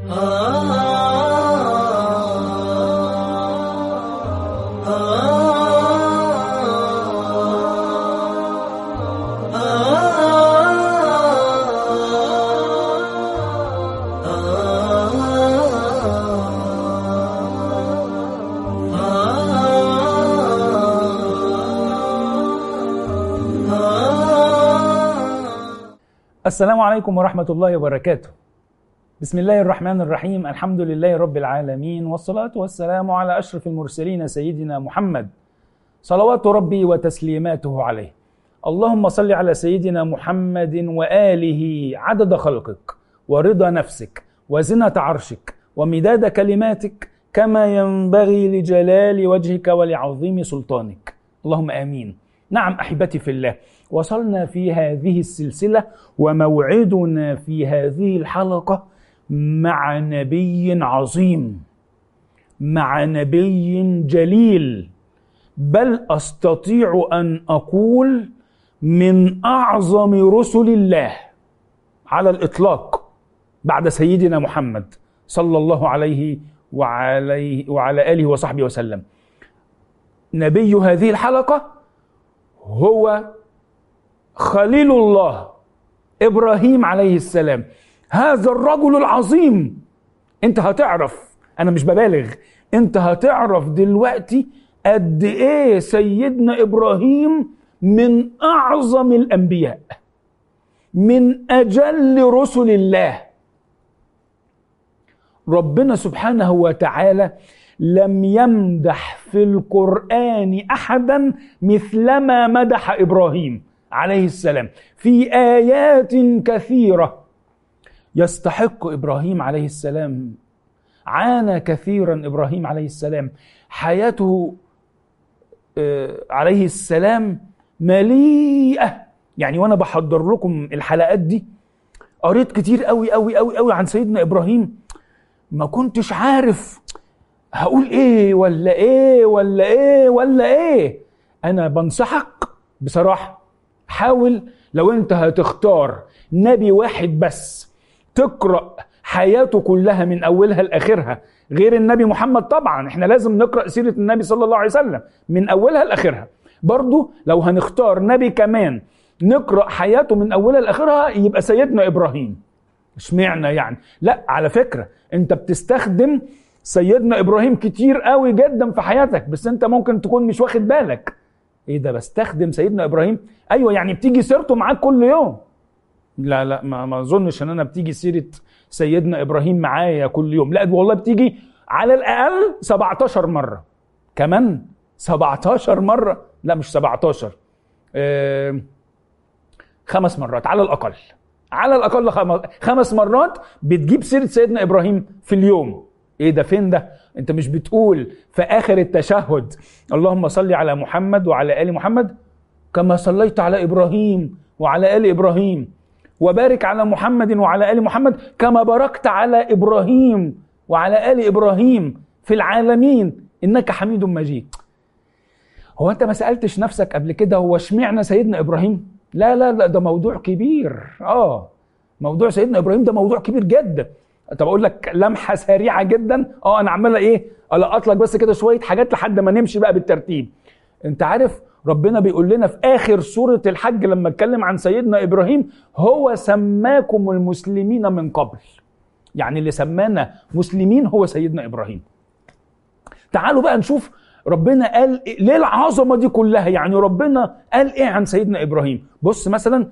السلام عليكم ورحمة الله وبركاته. بسم الله الرحمن الرحيم، الحمد لله رب العالمين والصلاة والسلام على أشرف المرسلين سيدنا محمد. صلوات ربي وتسليماته عليه. اللهم صل على سيدنا محمد وآله عدد خلقك ورضا نفسك وزنة عرشك ومداد كلماتك كما ينبغي لجلال وجهك ولعظيم سلطانك. اللهم آمين. نعم أحبتي في الله. وصلنا في هذه السلسله وموعدنا في هذه الحلقه مع نبي عظيم مع نبي جليل بل استطيع ان اقول من اعظم رسل الله على الاطلاق بعد سيدنا محمد صلى الله عليه وعليه وعلى اله وصحبه وسلم نبي هذه الحلقه هو خليل الله ابراهيم عليه السلام هذا الرجل العظيم انت هتعرف انا مش ببالغ انت هتعرف دلوقتي قد ايه سيدنا ابراهيم من اعظم الانبياء من اجل رسل الله ربنا سبحانه وتعالى لم يمدح في القران احدا مثلما مدح ابراهيم عليه السلام في ايات كثيره يستحق ابراهيم عليه السلام عانى كثيرا ابراهيم عليه السلام حياته عليه السلام مليئه يعني وانا بحضر لكم الحلقات دي قريت كتير قوي قوي قوي قوي عن سيدنا ابراهيم ما كنتش عارف هقول ايه ولا ايه ولا ايه ولا ايه انا بنصحك بصراحه حاول لو انت هتختار نبي واحد بس تقرا حياته كلها من اولها لاخرها غير النبي محمد طبعا احنا لازم نقرا سيره النبي صلى الله عليه وسلم من اولها لاخرها برضو لو هنختار نبي كمان نقرا حياته من اولها لاخرها يبقى سيدنا ابراهيم اشمعنى يعني لا على فكره انت بتستخدم سيدنا ابراهيم كتير قوي جدا في حياتك بس انت ممكن تكون مش واخد بالك ايه ده بستخدم سيدنا ابراهيم ايوه يعني بتيجي سيرته معاك كل يوم لا لا ما ما اظنش ان انا بتيجي سيره سيدنا ابراهيم معايا كل يوم لا والله بتيجي على الاقل 17 مره كمان 17 مره لا مش 17 آه خمس مرات على الاقل على الاقل خمس مرات بتجيب سيره سيدنا ابراهيم في اليوم ايه ده فين ده انت مش بتقول في اخر التشهد اللهم صل على محمد وعلى ال محمد كما صليت على ابراهيم وعلى ال ابراهيم وبارك على محمد وعلى ال محمد كما باركت على ابراهيم وعلى ال ابراهيم في العالمين انك حميد مجيد هو انت ما سالتش نفسك قبل كده هو اشمعنى سيدنا ابراهيم لا لا لا ده موضوع كبير اه موضوع سيدنا ابراهيم ده موضوع كبير جدا طب اقول لك لمحه سريعه جدا اه انا عمال ايه القط لك بس كده شويه حاجات لحد ما نمشي بقى بالترتيب انت عارف ربنا بيقول لنا في اخر سوره الحج لما اتكلم عن سيدنا ابراهيم هو سماكم المسلمين من قبل يعني اللي سمانا مسلمين هو سيدنا ابراهيم تعالوا بقى نشوف ربنا قال إيه ليه العظمه دي كلها يعني ربنا قال ايه عن سيدنا ابراهيم بص مثلا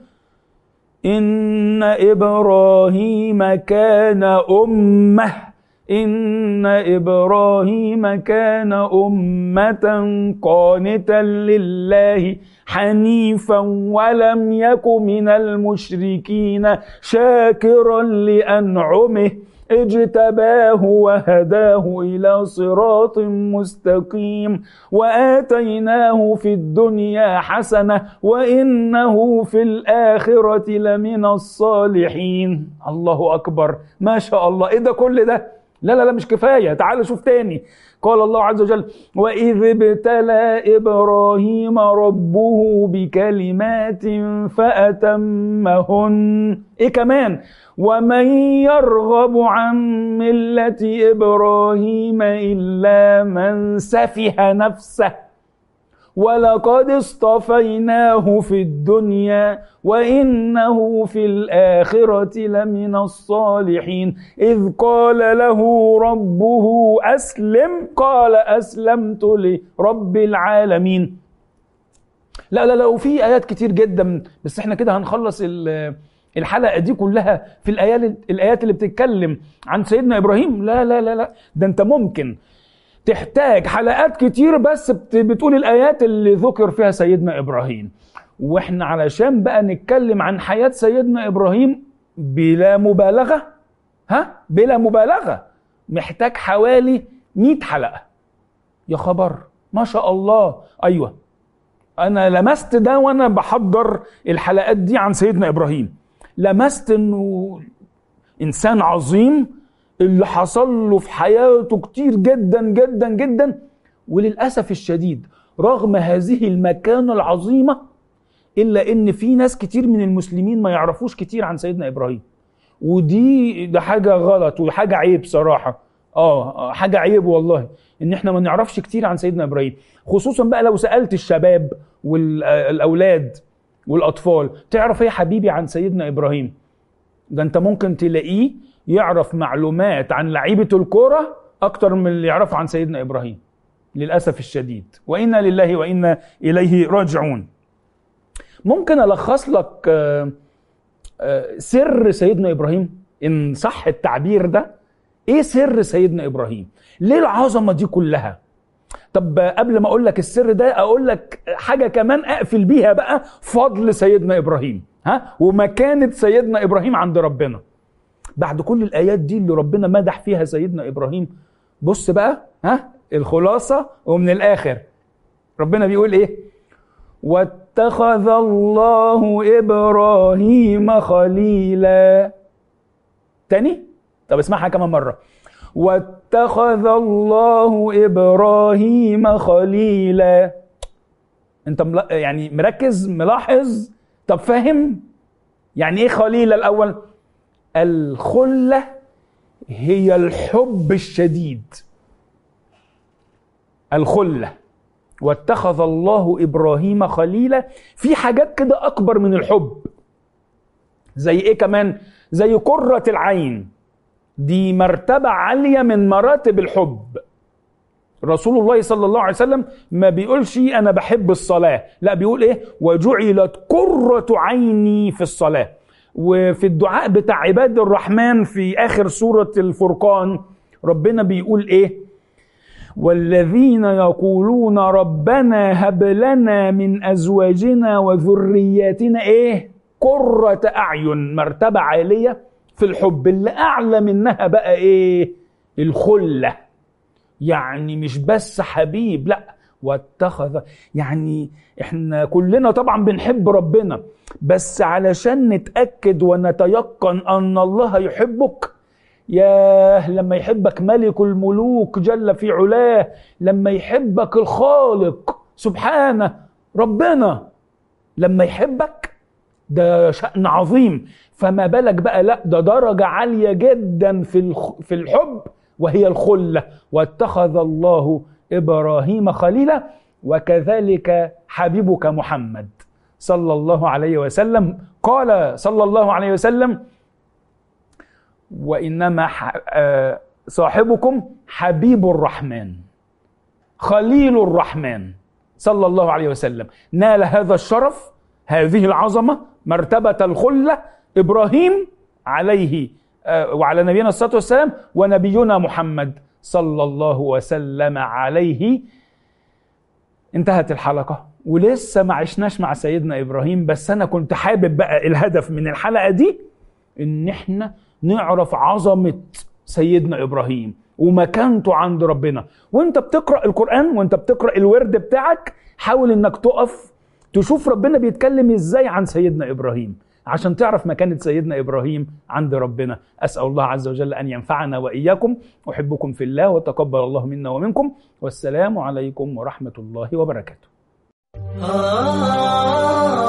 إن إبراهيم كان أمة إن إبراهيم كان أمة قانتا لله حنيفا ولم يك من المشركين شاكرا لأنعمه اجتباه وهداه الى صراط مستقيم واتيناه في الدنيا حسنه وانه في الاخره لمن الصالحين الله اكبر ما شاء الله ايه ده كل ده لا لا لا مش كفاية تعال شوف تاني قال الله عز وجل وإذ ابتلى إبراهيم ربه بكلمات فأتمهن إيه كمان ومن يرغب عن ملة إبراهيم إلا من سفه نفسه ولقد اصطفيناه في الدنيا وانه في الاخره لمن الصالحين اذ قال له ربه اسلم قال اسلمت لرب العالمين لا لا لا وفي ايات كتير جدا بس احنا كده هنخلص الحلقه دي كلها في الايات الايات اللي بتتكلم عن سيدنا ابراهيم لا لا لا لا ده انت ممكن تحتاج حلقات كتير بس بتقول الايات اللي ذكر فيها سيدنا ابراهيم واحنا علشان بقى نتكلم عن حياه سيدنا ابراهيم بلا مبالغه ها بلا مبالغه محتاج حوالي 100 حلقه يا خبر ما شاء الله ايوه انا لمست ده وانا بحضر الحلقات دي عن سيدنا ابراهيم لمست انه انسان عظيم اللي حصل له في حياته كتير جدا جدا جدا وللاسف الشديد رغم هذه المكانه العظيمه الا ان في ناس كتير من المسلمين ما يعرفوش كتير عن سيدنا ابراهيم ودي ده حاجه غلط وحاجه عيب صراحه اه حاجه عيب والله ان احنا ما نعرفش كتير عن سيدنا ابراهيم خصوصا بقى لو سالت الشباب والاولاد والاطفال تعرف ايه يا حبيبي عن سيدنا ابراهيم ده انت ممكن تلاقيه يعرف معلومات عن لعيبه الكوره اكتر من اللي يعرفه عن سيدنا ابراهيم للاسف الشديد وانا لله وانا اليه راجعون ممكن الخص لك آه، آه، سر سيدنا ابراهيم ان صح التعبير ده ايه سر سيدنا ابراهيم ليه العظمه دي كلها طب قبل ما اقول لك السر ده اقول لك حاجه كمان اقفل بيها بقى فضل سيدنا ابراهيم ها ومكانه سيدنا ابراهيم عند ربنا بعد كل الايات دي اللي ربنا مدح فيها سيدنا ابراهيم بص بقى ها الخلاصه ومن الاخر ربنا بيقول ايه واتخذ الله ابراهيم خليلا تاني طب اسمعها كمان مره واتخذ الله ابراهيم خليلا انت مل... يعني مركز ملاحظ طب فاهم يعني ايه خليل الاول الخله هي الحب الشديد الخله واتخذ الله ابراهيم خليلا في حاجات كده اكبر من الحب زي ايه كمان زي قره العين دي مرتبه عاليه من مراتب الحب رسول الله صلى الله عليه وسلم ما بيقولش انا بحب الصلاه لا بيقول ايه وجعلت قره عيني في الصلاه وفي الدعاء بتاع عباد الرحمن في اخر سوره الفرقان ربنا بيقول ايه والذين يقولون ربنا هب لنا من ازواجنا وذرياتنا ايه قرة اعين مرتبة عالية في الحب اللي اعلى منها بقى ايه الخلة يعني مش بس حبيب لا واتخذ يعني احنا كلنا طبعا بنحب ربنا بس علشان نتاكد ونتيقن ان الله يحبك ياه لما يحبك ملك الملوك جل في علاه لما يحبك الخالق سبحانه ربنا لما يحبك ده شأن عظيم فما بالك بقى لا ده درجة عالية جدا في في الحب وهي الخلة واتخذ الله ابراهيم خليلا وكذلك حبيبك محمد صلى الله عليه وسلم قال صلى الله عليه وسلم وانما آه، صاحبكم حبيب الرحمن خليل الرحمن صلى الله عليه وسلم نال هذا الشرف هذه العظمه مرتبه الخله ابراهيم عليه آه، وعلى نبينا الصلاه والسلام ونبينا محمد صلى الله وسلم عليه انتهت الحلقة ولسه ما عشناش مع سيدنا إبراهيم بس أنا كنت حابب بقى الهدف من الحلقة دي إن إحنا نعرف عظمة سيدنا إبراهيم ومكانته عند ربنا وانت بتقرأ القرآن وانت بتقرأ الورد بتاعك حاول انك تقف تشوف ربنا بيتكلم ازاي عن سيدنا إبراهيم عشان تعرف مكانة سيدنا إبراهيم عند ربنا أسأل الله عز وجل أن ينفعنا وإياكم أحبكم في الله وتقبل الله منا ومنكم والسلام عليكم ورحمة الله وبركاته ah